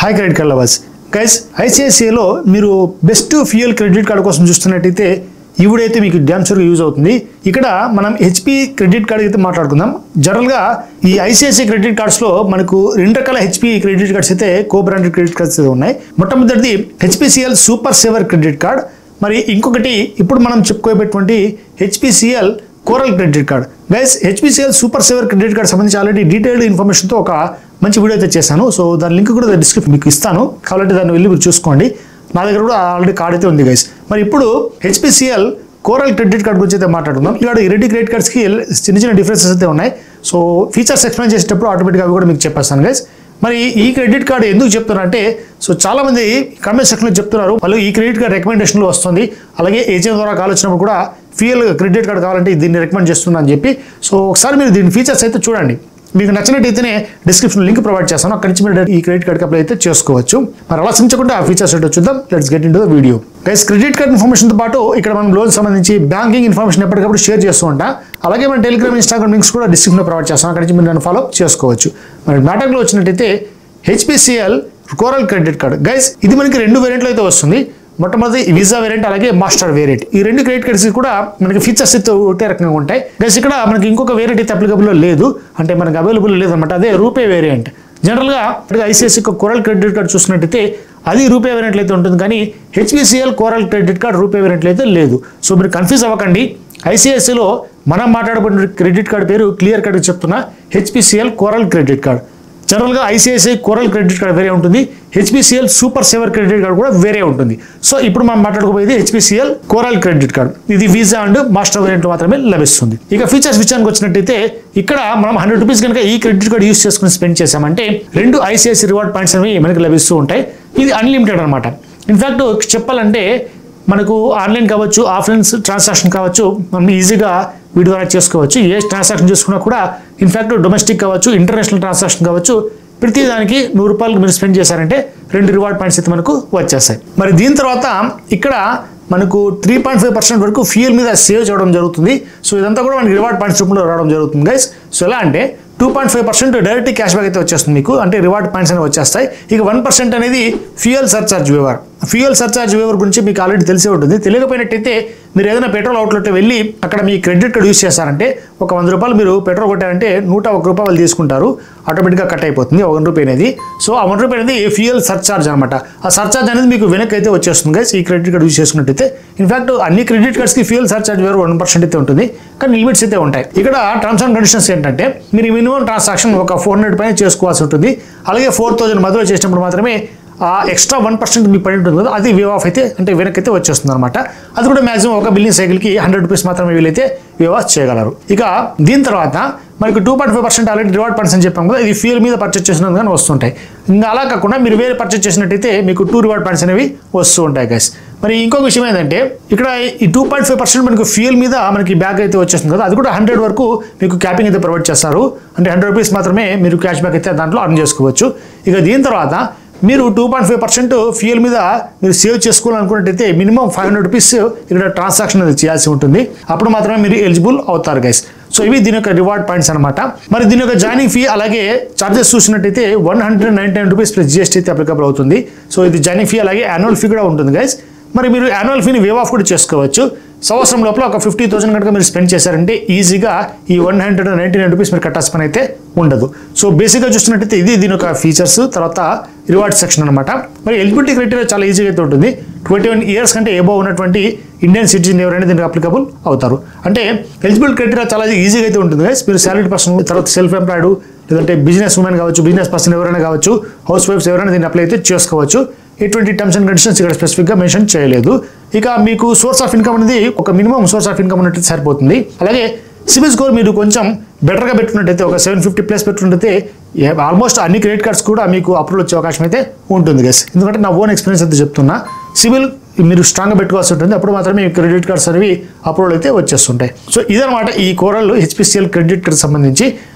Hi credit card lovers guys ఐసిఐసిఐలో మీరు best fuel credit card కోసం చూస్తున్నట్టయితే ఇవిడైతే మీకు డ్యామ్ షూర్గా యూజ్ అవుతుంది ఇక్కడ మనం హెచ్పి క్రెడిట్ కార్డ్ అయితే మాట్లాడుకుందాం జనరల్గా ఈ ఐసిఐసిఐ క్రెడిట్ కార్డ్స్లో మనకు రెండు రకాల హెచ్పి క్రెడిట్ కార్డ్స్ అయితే కో బ్రాండెడ్ క్రెడిట్ కార్డ్స్ అయితే ఉన్నాయి మొట్టమొదటిది HPCL super saver credit card మరి ఇంకొకటి ఇప్పుడు మనం చెప్పుకోబెట్టువంటి HPCL coral credit card guys HPCL super saver credit card సంబంధించి ఆల్రెడీ డీటెయిల్డ్ ఇన్ఫర్మేషన్తో ఒక మంచి వీడియో అయితే చేశాను సో దాని లింక్ కూడా డిస్క్రిప్షన్ మీకు ఇస్తాను కాబట్టి దాన్ని వెళ్ళి మీరు చూసుకోండి నా దగ్గర కూడా ఆల్రెడీ కార్డ్ అయితే ఉంది గైస్ మరి ఇప్పుడు హెచ్పిసిఎల్ కోరల్ క్రెడిట్ కార్డ్ గురించి అయితే మాట్లాడుకుందాం ఇక్కడ ఈ రెడ్డి క్రెడిట్ కార్డ్స్కి చిన్న చిన్న డిఫరెన్సెస్ అయితే ఉన్నాయి సో ఫీచర్స్ ఎక్స్ప్లెయిన్ చేసేటప్పుడు ఆటోమేటిక్గా అవి కూడా మీకు చెప్పేస్తాను గైస్ మరి ఈ క్రెడిట్ కార్డ్ ఎందుకు చెప్తున్నారంటే సో చాలా మంది కామెంట్ సెక్షన్లో చెప్తున్నారు వాళ్ళు ఈ క్రెడిట్ కార్డ్ రికమెండేషన్లో వస్తుంది అలాగే ఏజెంట్ ద్వారా కాల్ వచ్చినప్పుడు కూడా ఫియల్ క్రెడిట్ కార్డ్ కావాలంటే దీన్ని రికమెండ్ చేస్తున్నా అని చెప్పి సో ఒకసారి మీరు దీని ఫీచర్స్ అయితే చూడండి మీకు నచ్చినట్టయితేనే డిస్క్రిప్షన్ లింక్ ప్రొవైడ్ చేస్తాను అక్కడి నుంచి మీరు ఈ క్రెడిట్ కార్డ్ అప్లై అయితే చేసుకోవచ్చు మరి అలా సించకుండా ఆ ఫీచర్స్ ఏంటో చూద్దాం let's get in the video guys credit card ఇన్ఫర్మేషన్తో పాటు ఇక్కడ మనం లోన్ సంబంధించి బ్యాంకింగ్ ఇన్ఫర్మేషన్ ఎప్పటికప్పుడు షేర్ చేస్తూ ఉంటాం అలాగే మన టెలిగ్రామ్ ఇన్స్టాగ్రామ్ లింక్స్ కూడా డిస్క్రిప్షన్లో ప్రొవైడ్ చేస్తాం అక్కడి నుంచి మీరు నన్ను ఫాలో చేసుకోవచ్చు మరి మ్యాటర్లో వచ్చినట్టయితే HPCL coral credit card guys ఇది మనకి రెండు వేరియంట్లో అయితే వస్తుంది మొట్టమొదటి వీసా వేరియంట్ అలాగే మాస్టర్ వేరియంట్ ఈ రెండు క్రెడిట్ కార్డ్స్ కూడా మనకి ఫీచర్స్ అయితే ఒకటే రకంగా ఉంటాయి గైస్ ఇక్కడ మనకి ఇంకొక వేరియంట్ అయితే అప్లికబుల్ లేదు అంటే మనకి అవైలబుల్ లేదన్నమాట అదే రూపే వేరియంట్ జనరల్గా ఐసిఐసి కోరల్ క్రెడిట్ కార్డ్ చూసినట్టయితే అది రూపే వేరియంట్లో అయితే ఉంటుంది కానీ HPCL coral credit card RuPay వేరియంట్లో అయితే లేదు సో మీరు కన్ఫ్యూజ్ అవ్వకండి ఐసిఐసిలో మనం మాట్లాడబడిన క్రెడిట్ కార్డ్ పేరు క్లియర్ కట్ చెప్తున్నా హెచ్పిసిఎల్ కోరల్ క్రెడిట్ కార్డ్ జనరల్గా ఐసిఐసిఐ కోరల్ క్రెడిట్ కార్డ్ వేరే ఉంటుంది HPCL super saver credit card కూడా వేరే ఉంటుంది సో ఇప్పుడు మనం మాట్లాడుకోబోయేది హెచ్పిసిఎల్ కోరల్ క్రెడిట్ కార్డ్ ఇది వీసా అండ్ మాస్టర్ వేరియంట్ మాత్రమే లభిస్తుంది ఇక ఫీచర్స్ విషయానికి వచ్చినట్టయితే ఇక్కడ మనం హండ్రెడ్ రూపీస్ కనుక ఈ క్రెడిట్ కార్డ్ యూస్ చేసుకుని స్పెండ్ చేసామంటే రెండు ఐసిఐసి రివార్డ్ పాయింట్స్ అనేవి మనకి లభిస్తూ ఉంటాయి ఇది అన్లిమిటెడ్ అనమాట ఇన్ఫాక్ట్ చెప్పాలంటే మనకు ఆన్లైన్ కావచ్చు ఆఫ్లైన్ ట్రాన్సాక్షన్ కావచ్చు మనం ఈజీగా వీటి ద్వారా చేసుకోవచ్చు ఏ ట్రాన్సాక్షన్ చేసుకున్నా కూడా ఇన్ఫాక్ట్ డొమెస్టిక్ కావచ్చు ఇంటర్నేషనల్ ట్రాన్సాక్షన్ కావచ్చు ప్రతి దానికి నూరు రూపాయలు మీరు స్పెండ్ చేశారంటే రెండు రివార్డ్ పాయింట్స్ అయితే మనకు వచ్చేస్తాయి మరి దీని తర్వాత ఇక్కడ మనకు త్రీ పాయింట్ ఫైవ్ పర్సెంట్ వరకు ఫ్యూయల్ మీద సేవ్ చేయడం జరుగుతుంది సో ఇదంతా కూడా మనకి రివార్డ్ పాయింట్స్ రూపంలో రావడం జరుగుతుంది గైస్ సో ఎలా అంటే two point five percent direct cash back అయితే వచ్చేస్తుంది మీకు అంటే రివార్డ్ పాయింట్స్ అనేవి వచ్చేస్తాయి ఇక వన్ పర్సెంట్ అనేది fuel surcharge waiver fuel surcharge waiver గురించి మీకు ఆల్రెడీ తెలిసే ఉంటుంది తెలియకపోయినట్టయితే మీరు ఏదైనా పెట్రోల్ అవుట్లెట్ వెళ్ళి అక్కడ మీ క్రెడిట్ కార్డ్ యూస్ చేస్తారంటే ఒక వంద రూపాయలు మీరు పెట్రోల్ కొట్టారంటే నూట ఒక రూపాయలు వాళ్ళు తీసుకుంటారు ఆటోమేటిక్గా కట్ అయిపోతుంది ఒక వన్ రూపాయి అనేది సో ఆ వన్ రూపాయి అనేది ఫ్యూయల్ సర్చార్జ్ అనమాట ఆ సర్చార్జ్ అనేది మీకు వెనక్కి అయితే వచ్చేస్తుంది గైస్ ఈ క్రెడిట్ కార్డ్ యూస్ చేసుకున్నట్టయితే ఇన్ఫాక్ట్ అన్ని క్రెడిట్ కార్డ్స్కి ఫ్యూయల్ సర్చార్జ్ వేరు వన్ పర్సెంట్ అయితే ఉంటుంది కానీ లిమిట్స్ అయితే ఉంటాయి ఇక్కడ టర్మ్స్ అండ్ కండిషన్స్ ఏంటంటే మీరు మినిమం ట్రాన్సాక్షన్ ఒక ఫోర్ హండ్రెడ్ పైన చేసుకోవాల్సి ఉంటుంది అలాగే ఫోర్ థౌజండ్ మధ్యలో చేసినప్పుడు మాత్రమే ఆ ఎక్స్ట్రా వన్ పర్సెంట్ మీకు పడి ఉంటుంది కదా అది వేవ్ ఆఫ్ అయితే అంటే వెనక్కి అయితే వచ్చేస్తుంది అనమాట అది కూడా మాక్సిమం ఒక బిల్లింగ్ సైకిల్కి హండ్రెడ్ రూపీస్ మాత్రమే వీలైతే వేవ్ ఆఫ్ చేయగలరు ఇక దీని తర్వాత మనకి two point five percent already reward points అని చెప్పాం కదా ఇది ఫ్యూల్ మీద పర్చేస్ చేసినందుకు కానీ వస్తుంటాయి ఇంకా అలా కాకుండా మీరు వేరే పర్చేస్ చేసినట్టయితే మీకు టూ రివార్డ్ పాయింట్స్ అనేవి వస్తూ ఉంటాయి గైస్ మరి ఇంకొక విషయం ఏంటంటే ఇక్కడ ఈ టూ పాయింట్ ఫైవ్ పర్సెంట్ మనకు ఫ్యూల్ మీద మనకి బ్యాక్ అయితే వచ్చేస్తుంది కదా అది కూడా హండ్రెడ్ వరకు మీకు క్యాపింగ్ అయితే ప్రొవైడ్ చేస్తారు అంటే హండ్రెడ్ రూపీస్ మాత్రమే మీరు క్యాష్ బ్యాక్ అయితే దాంట్లో అర్న్ చేసుకోవచ్చు ఇక దీని తర్వాత మీరు two point five percent fuel మీద మీరు సేవ్ చేసుకోవాలనుకున్నట్టయితే మినిమం ఫైవ్ హండ్రెడ్ రూపీస్ ఇక్కడ ట్రాన్సాక్షన్ అనేది చేయాల్సి ఉంటుంది అప్పుడు మాత్రమే మీరు ఎలిజిబుల్ అవుతారు గైస్ సో ఇవి దీని యొక్క రివార్డ్ పాయింట్స్ అనమాట మరి దీని యొక్క జాయినింగ్ ఫీ అలాగే చార్జెస్ చూసినట్టయితే one hundred ninety nine rupees plus GST అయితే అప్లికబుల్ అవుతుంది సో ఇది జాయినింగ్ ఫీ అలాగే యాన్యువల్ ఫీ కూడా ఉంటుంది గైస్ మరి మీరు యాన్యువల్ ఫీని వేవ్ ఆఫ్ కూడా చేసుకోవచ్చు సంవత్సరం లోపల ఒక ఫిఫ్టీ థౌసండ్ కనుక మీరు స్పెండ్ చేశారంటే ఈజీగా ఈ one hundred ninety nine rupees మీరు కట్టాల్సిన పని అయితే ఉండదు సో బేసిక్గా చూస్తున్నట్టయితే ఇది దీని యొక్క ఫీచర్స్ తర్వాత రివార్డ్ సెక్షన్ అనమాట మరి ఎలిజిబిలిటీ క్రైటీరియా చాలా ఈజీగా అయితే ఉంటుంది ట్వంటీ వన్ ఇయర్స్ కంటే ఏబో ఉన్నటువంటి ఇండియన్ సిటిజన్ ఎవరైనా దీనికి అప్లికబుల్ అవుతారు అంటే ఎలిజిబుల్ క్రైటీరియా చాలా ఈజీగా అయితే ఉంటుంది guys. మీరు సాలరీ పర్సన్ తర్వాత సెల్ఫ్ ఎంప్లాయిడ్ లేదంటే బిజినెస్ ఉమెన్ కావచ్చు బిజినెస్ పర్సన్ ఎవరైనా కావచ్చు హౌస్ వైఫ్స్ ఎవరైనా దీన్ని అప్లై అయితే చేసుకోవచ్చు ఎటువంటి టర్మ్స్ అండ్ కండిషన్స్ ఇక్కడ స్పెసిఫిక్గా మెన్షన్ చేయలేదు ఇక మీకు సోర్స్ ఆఫ్ ఇన్కమ్ అనేది ఒక మినిమం సోర్స్ ఆఫ్ ఇన్కమ్ ఉన్నట్టు సరిపోతుంది అలాగే సిబిల్ స్కోర్ మీరు కొంచెం బెటర్గా పెట్టుకున్నట్టయితే ఒక సెవెన్ ఫిఫ్టీ ప్లస్ పెట్టుకున్నట్టయితే ఆల్మోస్ట్ అన్ని క్రెడిట్ కార్డ్స్ కూడా మీకు అప్రూవల్ వచ్చే అవకాశం అయితే ఉంటుంది గెస్ ఎందుకంటే నా ఓన్ ఎక్స్పీరియన్స్ అయితే చెప్తున్నా సిబిల్ మీరు స్ట్రాంగ్గా పెట్టుకోవాల్సి ఉంటుంది అప్పుడు మాత్రమే మీ క్రెడిట్ కార్డ్స్ అనేవి అప్రూవల్ అయితే వచ్చేస్తుంటాయి సో ఇదనమాట ఈ కోరల్ హెచ్పిసిఎల్ క్రెడిట్ కార్డ్ సంబంధించి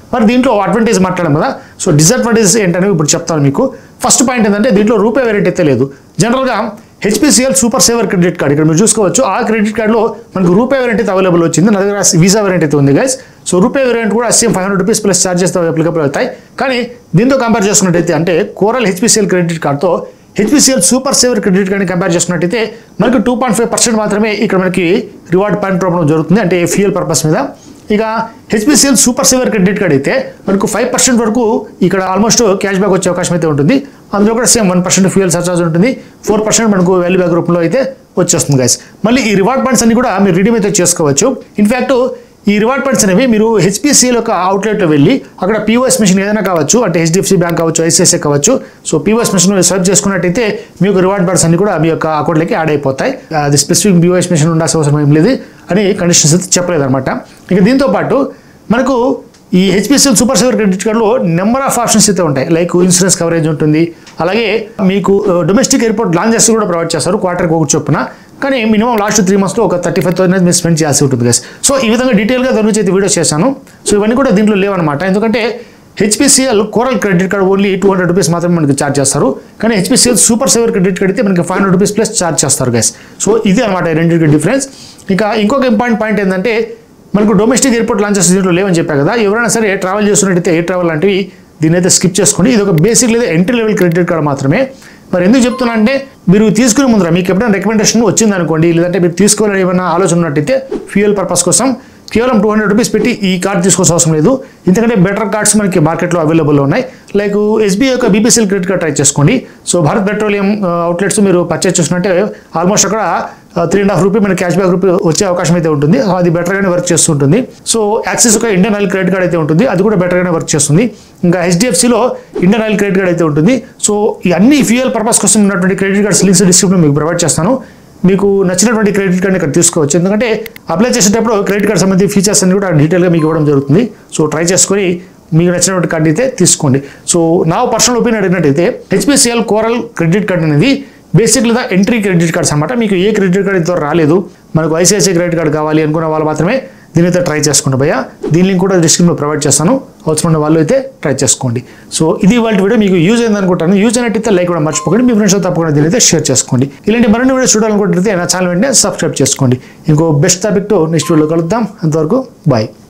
మరి దీంట్లో అడ్వాంటేజ్ మాట్లాడాం కదా సో డిసడ్వాంటేజెస్ ఏంటనేవి ఇప్పుడు చెప్తాను మీకు ఫస్ట్ పాయింట్ ఏంటంటే దీంట్లో రూపాయి వేరేట్ అయితే లేదు జనరల్గా HPCL super saver credit card ఇక్కడ మీరు చూసుకోవచ్చు ఆ క్రెడిట్ కార్డులో మనకు రూపాయి వేరియంట్ అయితే అవైలబుల్ వచ్చింది నా దగ్గర వీసా వేరియంట్ అయితే ఉంది గైస్ సో రూపాయి వేరియంట్ కూడా same five hundred rupees plus charges applicable అవుతాయి కానీ దీంతో కంపేర్ చేసుకున్నట్టయితే అంటే కోరల్ హెచ్పిసిఎల్ క్రెడిట్ కార్డ్తో హెచ్పిసిఎల్ సూపర్ సేవర్ క్రెడిట్ కార్డ్ని కంపేర్ చేసుకున్నట్టయితే మనకు టూ పాయింట్ ఫైవ్ పర్సెంట్ మాత్రమే ఇక్కడ మనకి రివార్డ్ పాయింట్ ప్రాబ్లం జరుగుతుంది అంటే ఫ్యూయల్ పర్పస్ మీద ఇక HPCL super saver credit card అయితే మనకు ఫైవ్ పర్సెంట్ వరకు ఇక్కడ ఆల్మోస్ట్ క్యాష్ బ్యాక్ వచ్చే అవకాశం అయితే ఉంటుంది అందులో కూడా same one percent fuel surcharge ఉంటుంది ఫోర్ పర్సెంట్ మనకు వాల్యూ బ్యాక్ రూపంలో అయితే వచ్చేస్తుంది గైస్ మళ్ళీ ఈ రివార్డ్ పాయింట్స్ అన్ని కూడా మీరు రిడీమ్ అయితే చేసుకోవచ్చు ఇన్ఫ్యాక్ట్ ఈ రివార్డ్ పాయింట్స్ అనేవి మీరు హెచ్పిసిఎల్ యొక్క అవుట్లెట్లో వెళ్ళి అక్కడ పీఓఎస్ మిషన్ ఏదైనా కావచ్చు అంటే హెచ్డిఎఫ్సి బ్యాంక్ కావచ్చు ఐసిఐసిఐ కావచ్చు సో పీఓఎస్ మిషన్ స్వైప్ చేసుకున్నట్టయితే మీకు రివార్డ్ పాయింట్స్ అన్ని కూడా మీ యొక్క అకౌంట్లోకి యాడ్ అయిపోతాయి అది స్పెసిఫిక్ పీఓఎస్ మిషన్ ఉండాల్సిన అవసరం ఏం లేదు అని కండిషన్స్ అయితే చెప్పలేదు అనమాట ఇక దీంతో పాటు మనకు ఈ హెచ్పిసిఎల్ సూపర్ సేవర్ క్రెడిట్ కార్డులో నెంబర్ ఆఫ్ ఆప్షన్స్ అయితే ఉంటాయి లైక్ ఇన్సూరెన్స్ కవరేజ్ ఉంటుంది అలాగే మీకు డొమెస్టిక్ ఎయిర్పోర్ట్ లాంచెస్ కూడా ప్రొవైడ్ చేస్తారు క్వార్టర్కి ఒక చొప్పున కానీ మినిమం లాస్ట్ త్రీ మంత్స్లో ఒక థర్టీ ఫైవ్ థౌసండ్ మీరు స్పెండ్ చేయాల్సి ఉంటుంది గైస్ సో ఈ విధంగా డీటెయిల్గా దాని గురించి అయితే వీడియో చేశాను సో ఇవన్నీ కూడా దీంట్లో లేవన్నమాట ఎందుకంటే HPCL coral credit card only two hundred rupees మాత్రమే మనకి ఛార్జ్ చేస్తారు కానీ HPCL super saver credit card అయితే మనకి five hundred rupees plus charge చేస్తారు గైస్ సో ఇది అనమాట ఈ రెండింటికి డిఫరెన్స్ ఇంకా ఇంకొక ఇంపార్టెంట్ పాయింట్ ఏంటంటే మనకు డొమెస్టిక్ ఎయిర్పోర్ట్ లాంచెస్ దీంట్లో లేవని చెప్పా కదా ఎవరైనా సరే ట్రావెల్ చేస్తున్నట్టయితే ఎయిర్ ట్రావెల్ లాంటివి దీని అయితే స్కిప్ చేసుకోండి ఇది ఒక బేసిక్ లేదా ఎంట్రీ లెవెల్ క్రెడిట్ కార్డ్ మాత్రమే మరి ఎందుకు చెప్తున్నా అంటే మీరు తీసుకునే ముందర మీకు ఎప్పుడైనా రికమెండేషన్ వచ్చింది అనుకోండి లేదంటే మీరు తీసుకోవాలని ఏమైనా ఆలోచన ఉన్నట్టయితే ఫ్యూయల్ పర్పస్ కోసం కేవలం టూ హండ్రెడ్ రూపీస్ పెట్టి ఈ కార్డ్ తీసుకోవాల్సిన అవసరం లేదు ఎందుకంటే బెటర్ కార్డ్స్ మనకి మార్కెట్లో అవైలబుల్లో ఉన్నాయి లైక్ ఎస్బీఐ యొక్క బీపీసీఎల్ క్రెడిట్ కార్డ్ ట్రై చేసుకోండి సో భారత్ పెట్రోలియం అవుట్లెట్స్ మీరు పర్చేస్ చేసినట్టే ఆల్మోస్ట్ అక్కడ త్రీ అండ్ హాఫ్ రూపీ మన క్యాష్ బ్యాక్ రూపీ వచ్చే అవకాశం అయితే ఉంటుంది సో అది బెటర్గానే వర్క్ చేస్తుంటుంది సో యాక్సిస్ ఒక ఇండియన్ ఆయిల్ క్రెడిట్ కార్డ్ అయితే ఉంటుంది అది కూడా బెటర్గానే వర్క్ చేస్తుంది ఇంకా హెచ్డిఎఫ్సిలో ఇండియన్ ఆయిల్ క్రెడిట్ కార్డ్ అయితే ఉంటుంది సో ఈ అన్ని ఫ్యూయల్ పర్పస్ కోసం ఉన్నటువంటి క్రెడిట్ కార్డ్స్ లింక్స్ డిస్క్రిప్షన్ మీకు ప్రొవైడ్ చేస్తాను మీకు నచ్చినటువంటి క్రెడిట్ కార్డ్ని ఇక్కడ తీసుకోవచ్చు ఎందుకంటే అప్లై చేసేటప్పుడు క్రెడిట్ కార్డ్ సంబంధించి ఫీచర్స్ అన్ని కూడా డీటెయిల్గా మీకు ఇవ్వడం జరుగుతుంది సో ట్రై చేసుకొని మీకు నచ్చినటువంటి కార్డు అయితే తీసుకోండి సో నా పర్సనల్ ఒపీనియన్ అడిగినట్టయితే హెచ్పిసిఎల్ కోరల్ క్రెడిట్ కార్డ్ అనేది బేసిక్ లేదా ఎంట్రీ క్రెడిట్ కార్డ్స్ అనమాట మీకు ఏ క్రెడిట్ కార్డ్ ఇంతవరకు రాలేదు మనకు ఐసిఐసిఐ క్రెడిట్ కార్డ్ కావాలి అనుకున్న వాళ్ళు మాత్రమే దీని అయితే ట్రై చేసుకోండి భయ్య దీని లింక్ కూడా డిస్క్రిప్షన్లో ప్రొవైడ్ చేస్తాను అవసరం ఉన్న వాళ్ళు అయితే ట్రై చేసుకోండి సో ఇది వాళ్ళ వీడియో మీకు యూజ్ అయింది అనుకుంటాను యూజ్ అయినట్టయితే లైక్ కూడా మర్చిపోకండి మీ ఫ్రెండ్స్ తప్పకుండా దీని అయితే షేర్ చేసుకోండి ఇలాంటి మరిన్ని వీడియోస్ చూడాలనుకుంటే నా ఛానల్ వెంటనే సబ్స్క్రైబ్ చేసుకోండి ఇంకో బెస్ట్ టాపిక్తో నెక్స్ట్ వీడియోలో కలుద్దాం అంతవరకు బాయ్